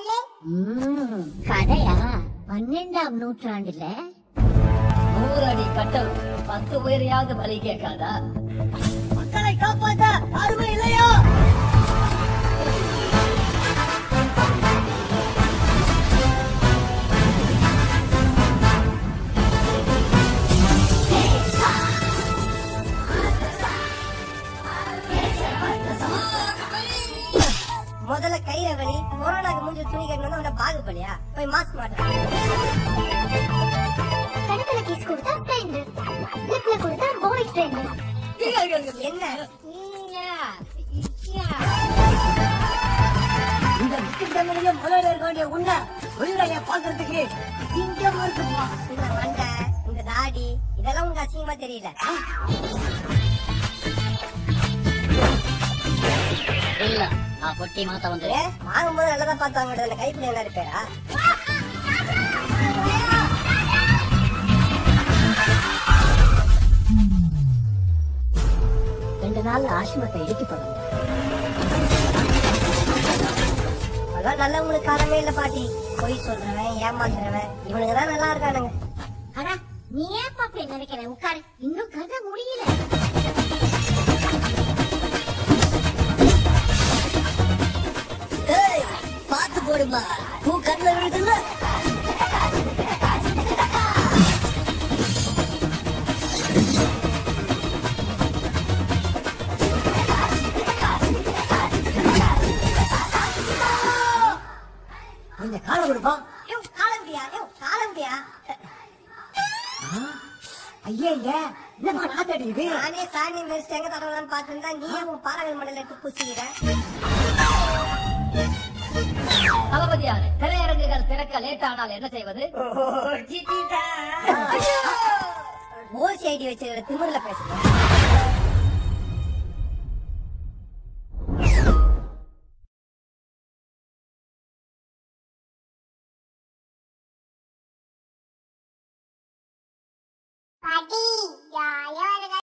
சொல்லு ம், கதையா பன்னெண்டாம் நூற்றாண்டுல நூறு அடி கட்டல் பத்து உயிரையாவது பலி கேட்காதா மக்களை காப்பாத்த யாருமே இல்லையா முதல்ல கையில வலி கொரோனாக்கு மூஞ்சி துணி கட்டணும் உன்னை பாகுபலியா போய் மாஸ்க் மாட்டேன் கணக்குல கிஸ் கொடுத்தா ஃப்ரெண்ட் லிப்ல கொடுத்தா பாய் ஃப்ரெண்ட் என்ன இந்த விக்கிரமணியும் முதல்ல இருக்க வேண்டிய உன்னை உயிரைய பாக்குறதுக்கு சிங்கமா இருக்குப்பா இந்த மண்டை இந்த தாடி இதெல்லாம் உனக்கு அசிங்கமா தெரியல இல்ல நான் பொட்டி மாத்த வந்து ஏ, வாங்கும்போது நல்லதா பார்த்து வாங்கிட்டு அந்த கைப்பிடி என்ன இருப்பேரா ரெண்டு நாள் ஆசிரமத்தை இடிக்கப்படும் அதான் நல்லவங்களுக்கு காரணமே இல்ல பாட்டி பொய் சொல்றவன் ஏமாத்துறவன் இவனுக்கு தான் நல்லா இருக்கானுங்க ஆனா நீ ஏன் அப்படி நினைக்கிற உட்காரு இன்னும் கதை முடியல ஏய் பாத்து போடுமா பூ கண்ணில் விழுதுல்ல கொஞ்சம் காலை கொடுப்பா யோ கால முடியா யோ கால முடியா ஐயா ஐயா என்னமா நாத்தடிக்குது நானே சாணி மிதிச்சு எங்க தடவலான்னு பார்த்துருந்தா நீயே உன் பாறாங்கல் மண்டல எடுத்து பூசிக்கிற தளபதியார் திரையரங்குகள் திறக்க லேட் ஆனால் என்ன செய்வது ஓசி ஐடி வச்சுக்கிற திமிர்ல பேசுறேன் பாட்டி யாயோ